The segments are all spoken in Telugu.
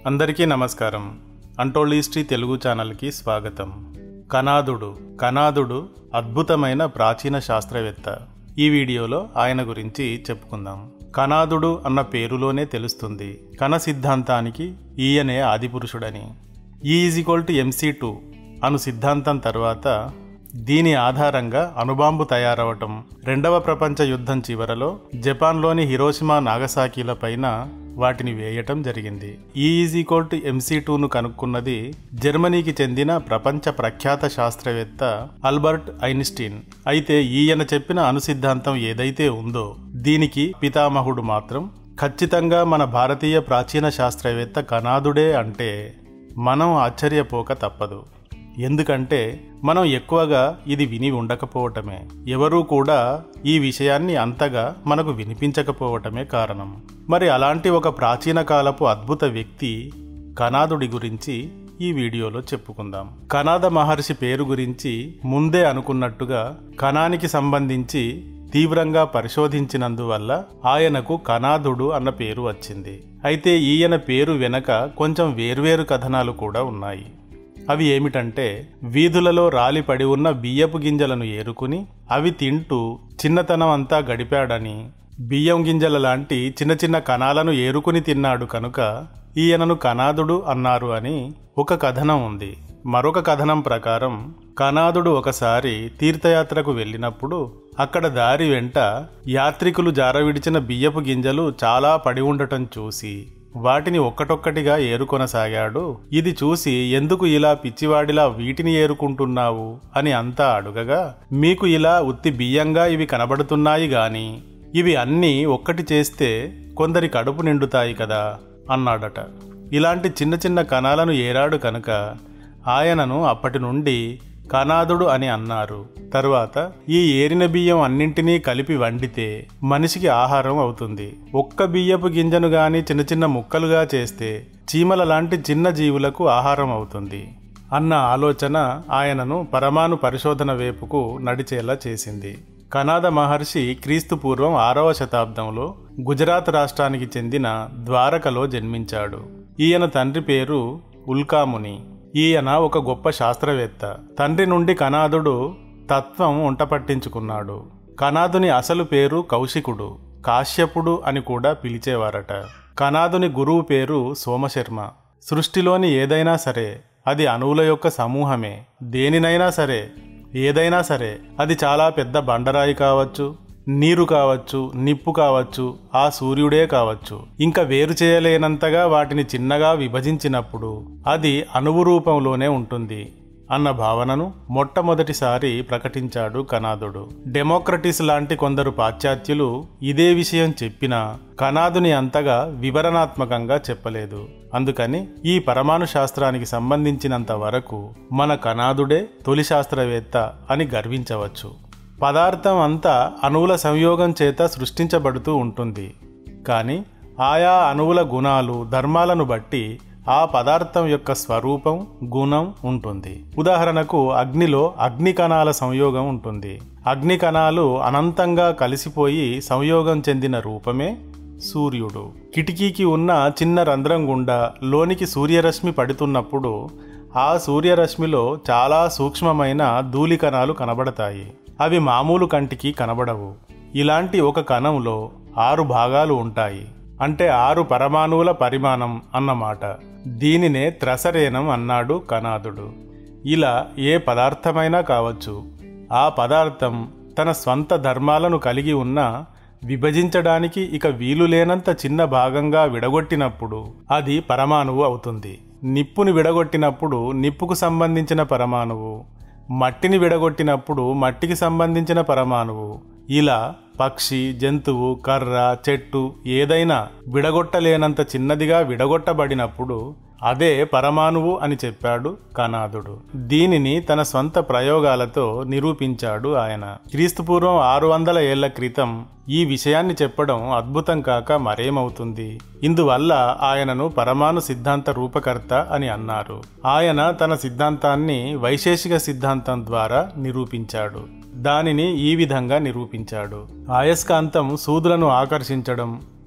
అందరికీ నమస్కారం అంటోల్ హిస్టరీ తెలుగు ఛానల్కి స్వాగతం కనాదుడు కనాదుడు అద్భుతమైన ప్రాచీన శాస్త్రవేత్త ఈ వీడియోలో ఆయన గురించి చెప్పుకుందాం కనాదుడు అన్న పేరులోనే తెలుస్తుంది కణ సిద్ధాంతానికి ఈయనే ఆదిపురుషుడని E is equal to M C two అను సిద్ధాంతం తర్వాత దీని ఆధారంగా అణుబాంబు తయారవటం రెండవ ప్రపంచ యుద్ధం చివరలో జపాన్లోని హిరోషిమా నాగసాకిల పైన వాటిని వేయటం జరిగింది E is equal to M C టూను కనుక్కున్నది జర్మనీకి చెందిన ప్రపంచ ప్రఖ్యాత శాస్త్రవేత్త అల్బర్ట్ ఐన్స్టీన్ అయితే ఈయన చెప్పిన అణుసిద్ధాంతం ఏదైతే ఉందో దీనికి పితామహుడు మాత్రం ఖచ్చితంగా మన భారతీయ ప్రాచీన శాస్త్రవేత్త కనాదుడే అంటే మనం ఆశ్చర్యపోక తప్పదు ఎందుకంటే మనం ఎక్కువగా ఇది విని ఉండకపోవటమే ఎవరూ కూడా ఈ విషయాన్ని అంతగా మనకు వినిపించకపోవటమే కారణం మరి అలాంటి ఒక ప్రాచీన కాలపు అద్భుత వ్యక్తి కనాదుడి గురించి ఈ వీడియోలో చెప్పుకుందాం కనాద మహర్షి పేరు గురించి ముందే అనుకున్నట్టుగా కణానికి సంబంధించి తీవ్రంగా పరిశోధించినందువల్ల ఆయనకు కనాదుడు అన్న పేరు వచ్చింది అయితే ఈయన పేరు వెనక కొంచెం వేర్వేరు కథనాలు కూడా ఉన్నాయి అవి ఏమిటంటే వీధులలో రాలి పడి ఉన్న బియ్యపు గింజలను ఏరుకుని అవి తింటూ చిన్నతనం అంతా గడిపాడని బియ్యం గింజల లాంటి చిన్న చిన్న కణాలను ఏరుకుని తిన్నాడు కనుక ఈయనను కనాదుడు అన్నారు అని ఒక కథనం ఉంది మరొక కథనం ప్రకారం కనాదుడు ఒకసారి తీర్థయాత్రకు వెళ్ళినప్పుడు అక్కడ దారి వెంట యాత్రికులు జారవిడిచిన బియ్యపు గింజలు చాలా పడి ఉండటం చూసి వాటిని ఒక్కటొక్కటిగా ఏరుకొనసాగాడు ఇది చూసి ఎందుకు ఇలా పిచ్చివాడిలా వీటిని ఏరుకుంటున్నావు అని అంతా అడుగగా మీకు ఇలా ఉత్తి బియ్యంగా ఇవి కనబడుతున్నాయి గాని ఇవి అన్నీ ఒక్కటి చేస్తే కొందరి కడుపు నిండుతాయి కదా అన్నాడట ఇలాంటి చిన్న చిన్న కణాలను ఏరాడు కనుక ఆయనను అప్పటి నుండి కనాదుడు అని అన్నారు తరువాత ఈ ఏరిన బియ్యం అన్నింటినీ కలిపి వండితే మనిషికి ఆహారం అవుతుంది ఒక్క బియ్యపు గింజను గాని చిన్న చిన్న ముక్కలుగా చేస్తే చీమల లాంటి చిన్న జీవులకు ఆహారం అవుతుంది అన్న ఆలోచన ఆయనను పరమాణు పరిశోధన వైపుకు నడిచేలా చేసింది కనాద మహర్షి క్రీస్తు పూర్వం ఆరవ శతాబ్దంలో గుజరాత్ రాష్ట్రానికి చెందిన ద్వారకలో జన్మించాడు ఈయన తండ్రి పేరు ఉల్కాముని ఈయన ఒక గొప్ప శాస్త్రవేత్త తండ్రి నుండి కనాదుడు తత్వం వంట పట్టించుకున్నాడు కనాదుని అసలు పేరు కౌశికుడు కాశ్యపుడు అని కూడా పిలిచేవారట కనాదుని గురువు పేరు సోమశర్మ సృష్టిలోని ఏదైనా సరే అది అణువుల యొక్క సమూహమే దేనినైనా సరే ఏదైనా సరే అది చాలా పెద్ద బండరాయి కావచ్చు నీరు కావచ్చు నిప్పు కావచ్చు ఆ సూర్యుడే కావచ్చు ఇంకా వేరు చేయలేనంతగా వాటిని చిన్నగా విభజించినప్పుడు అది అణువు రూపంలోనే ఉంటుంది అన్న భావనను మొట్టమొదటిసారి ప్రకటించాడు కనాదుడు డెమోక్రటిస్ లాంటి కొందరు పాశ్చాత్యులు ఇదే విషయం చెప్పినా కనాదుని అంతగా వివరణాత్మకంగా చెప్పలేదు అందుకని ఈ పరమాణు శాస్త్రానికి సంబంధించినంత వరకు మన కనాదుడే తొలి శాస్త్రవేత్త అని గర్వించవచ్చు పదార్థం అంతా అణువుల సంయోగం చేత సృష్టించబడుతూ ఉంటుంది కానీ ఆయా అణువుల గుణాలు ధర్మాలను బట్టి ఆ పదార్థం యొక్క స్వరూపం గుణం ఉంటుంది ఉదాహరణకు అగ్నిలో అగ్ని కణాల సంయోగం ఉంటుంది అగ్ని కణాలు అనంతంగా కలిసిపోయి సంయోగం చెందిన రూపమే సూర్యుడు కిటికీకి ఉన్న చిన్న రంధ్రం గుండా లోనికి సూర్యరశ్మి పడుతున్నప్పుడు ఆ సూర్యరశ్మిలో చాలా సూక్ష్మమైన ధూళి కణాలు కనబడతాయి అవి మామూలు కంటికి కనబడవు ఇలాంటి ఒక కణంలో ఆరు భాగాలు ఉంటాయి అంటే ఆరు పరమాణువుల పరిమాణం అన్నమాట దీనినే త్రసరేనం అన్నాడు కనాదుడు ఇలా ఏ పదార్థమైనా కావచ్చు ఆ పదార్థం తన స్వంత ధర్మాలను కలిగి ఉన్న విభజించడానికి ఇక వీలు లేనంత చిన్న భాగంగా విడగొట్టినప్పుడు అది పరమాణువు అవుతుంది నిప్పుని విడగొట్టినప్పుడు నిప్పుకు సంబంధించిన పరమాణువు మట్టిని విడగొట్టినప్పుడు మట్టికి సంబంధించిన పరమాణువు ఇలా పక్షి జంతువు కర్ర చెట్టు ఏదైనా విడగొట్టలేనంత చిన్నదిగా విడగొట్టబడినప్పుడు అదే పరమాణువు అని చెప్పాడు కనాదుడు దీనిని తన స్వంత ప్రయోగాలతో నిరూపించాడు ఆయన క్రీస్తుపూర్వం ఆరు వందల ఏళ్ల క్రితం ఈ విషయాన్ని చెప్పడం అద్భుతం కాక మరేమవుతుంది ఇందువల్ల ఆయనను పరమాణు సిద్ధాంత రూపకర్త అని అన్నారు ఆయన తన సిద్ధాంతాన్ని వైశేషిక సిద్ధాంతం ద్వారా నిరూపించాడు దానిని ఈ విధంగా నిరూపించాడు అయస్కాంతం సూదులను ఆకర్షించడం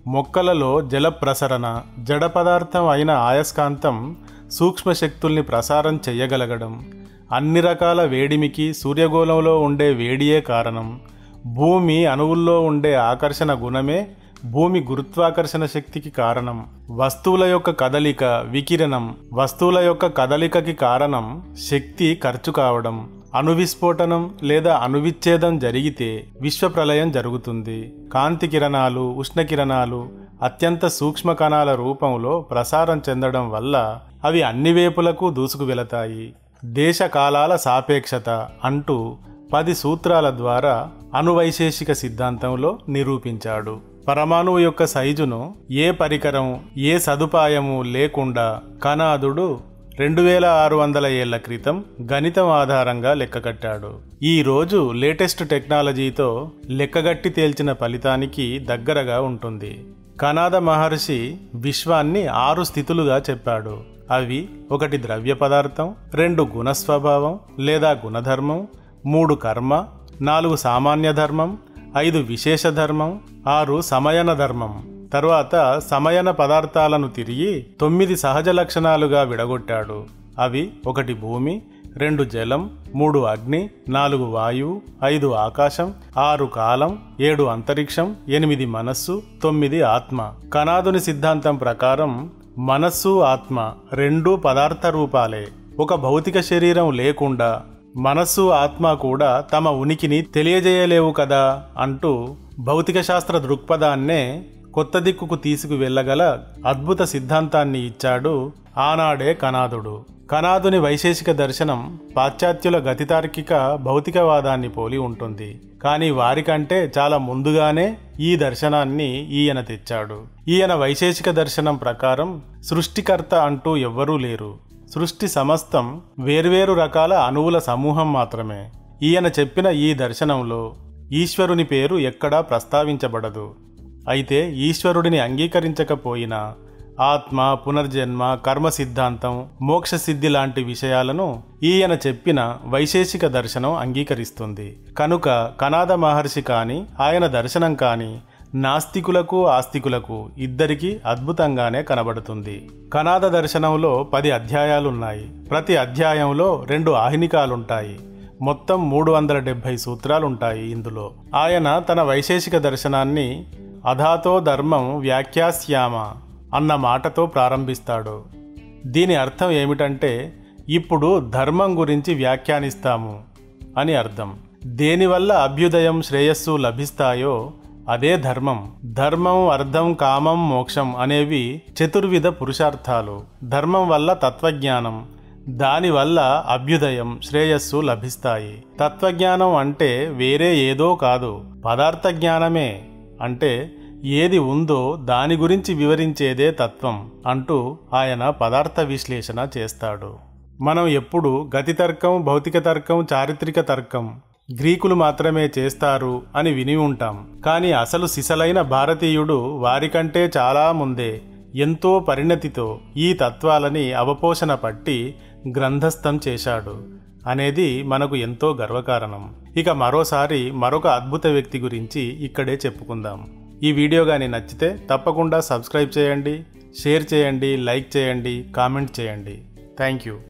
మొక్కలలో జల ప్రసరణ జడ పదార్థం అయిన ఆయస్కాంతం సూక్ష్మ శక్తుల్ని ప్రసారం చెయ్యగలగడం అన్ని రకాల వేడిమికి సూర్యగోళంలో ఉండే వేడియే కారణం భూమి అణువుల్లో ఉండే ఆకర్షణ గుణమే భూమి గురుత్వాకర్షణ శక్తికి కారణం వస్తువుల యొక్క కదలిక వికిరణం వస్తువుల యొక్క కదలికకి కారణం శక్తి ఖర్చు కావడం అణువిస్ఫోటనం లేదా అణువిచ్ఛేదం జరిగితే విశ్వప్రలయం జరుగుతుంది కాంతి కిరణాలు ఉష్ణ కిరణాలు అత్యంత సూక్ష్మ కణాల రూపంలో ప్రసారం చెందడం వల్ల అవి అన్ని వైపులకు దూసుకు వెళతాయి దేశ కాలాల సాపేక్షత అంటూ పది సూత్రాల ద్వారా అణువైశేషిక సిద్ధాంతంలో నిరూపించాడు పరమాణువు యొక్క సైజును ఏ పరికరం ఏ సదుపాయము లేకుండా కణాదుడు రెండు వేల ఆరు వందల ఏళ్ల క్రితం గణితం ఆధారంగా లెక్కగట్టాడు ఈ రోజు లేటెస్ట్ టెక్నాలజీతో లెక్కగట్టి తేల్చిన ఫలితానికి దగ్గరగా ఉంటుంది కనాద మహర్షి విశ్వాన్ని ఆరు స్థితులుగా చెప్పాడు అవి ఒకటి ద్రవ్య పదార్థం రెండు గుణస్వభావం లేదా గుణధర్మం మూడు కర్మ నాలుగు సామాన్య ధర్మం ఐదు విశేష ధర్మం ఆరు సమయన ధర్మం తరువాత సమయన పదార్థాలను తిరిగి తొమ్మిది సహజ లక్షణాలుగా విడగొట్టాడు అవి ఒకటి భూమి రెండు జలం మూడు అగ్ని నాలుగు వాయువు ఐదు ఆకాశం ఆరు కాలం ఏడు అంతరిక్షం ఎనిమిది మనస్సు తొమ్మిది ఆత్మ కణాదుని సిద్ధాంతం ప్రకారం మనస్సు ఆత్మ రెండు పదార్థ రూపాలే ఒక భౌతిక శరీరం లేకుండా మనస్సు ఆత్మ కూడా తమ ఉనికిని తెలియజేయలేవు కదా అంటూ భౌతిక శాస్త్ర దృక్పథాన్నే కొత్త దిక్కుకు తీసుకువెళ్లగల అద్భుత సిద్ధాంతాన్ని ఇచ్చాడు ఆనాడే కనాదుడు కనాదుని వైశేషిక దర్శనం పాశ్చాత్యుల గతితార్కిక భౌతికవాదాన్ని పోలి ఉంటుంది కానీ వారికంటే చాలా ముందుగానే ఈ దర్శనాన్ని ఈయన తెచ్చాడు ఈయన వైశేషిక దర్శనం ప్రకారం సృష్టికర్త అంటూ ఎవ్వరూ లేరు సృష్టి సమస్తం వేర్వేరు రకాల అణువుల సమూహం మాత్రమే ఈయన చెప్పిన ఈ దర్శనంలో ఈశ్వరుని పేరు ఎక్కడా ప్రస్తావించబడదు అయితే ఈశ్వరుడిని అంగీకరించకపోయినా ఆత్మ పునర్జన్మ కర్మ సిద్ధాంతం మోక్ష సిద్ధి లాంటి విషయాలను ఈయన చెప్పిన వైశేషిక దర్శనం అంగీకరిస్తుంది కనుక కనాద మహర్షి కాని ఆయన దర్శనం కాని నాస్తికులకు ఆస్తికులకు ఇద్దరికీ అద్భుతంగానే కనబడుతుంది కనాద దర్శనంలో పది అధ్యాయాలున్నాయి ప్రతి అధ్యాయంలో రెండు ఆహినికాలుంటాయి మొత్తం మూడు వందల డెబ్భై సూత్రాలుంటాయి ఇందులో ఆయన తన వైశేషిక దర్శనాన్ని అధాతో ధర్మం వ్యాఖ్యాస్యామ అన్న మాటతో ప్రారంభిస్తాడు దీని అర్థం ఏమిటంటే ఇప్పుడు ధర్మం గురించి వ్యాఖ్యానిస్తాము అని అర్థం దేనివల్ల అభ్యుదయం శ్రేయస్సు లభిస్తాయో అదే ధర్మం ధర్మం అర్థం కామం మోక్షం అనేవి చతుర్విధ పురుషార్థాలు ధర్మం వల్ల తత్వజ్ఞానం దానివల్ల అభ్యుదయం శ్రేయస్సు లభిస్తాయి తత్వజ్ఞానం అంటే వేరే ఏదో కాదు పదార్థ జ్ఞానమే అంటే ఏది ఉందో దాని గురించి వివరించేదే తత్వం అంటూ ఆయన పదార్థ విశ్లేషణ చేస్తాడు మనం ఎప్పుడు గతి తర్కం భౌతిక తర్కం చారిత్రక తర్కం గ్రీకులు మాత్రమే చేస్తారు అని విని ఉంటాం కానీ అసలు సిసలైన భారతీయుడు వారికంటే చాలా ముందే ఎంతో పరిణతితో ఈ తత్వాలని అవపోషణ పట్టి గ్రంథస్థం చేశాడు అనేది మనకు ఎంతో గర్వకారణం ఇక మరోసారి మరొక అద్భుత వ్యక్తి గురించి ఇక్కడే చెప్పుకుందాం ఈ వీడియో కానీ నచ్చితే తప్పకుండా సబ్స్క్రైబ్ చేయండి షేర్ చేయండి లైక్ చేయండి కామెంట్ చేయండి థ్యాంక్ యూ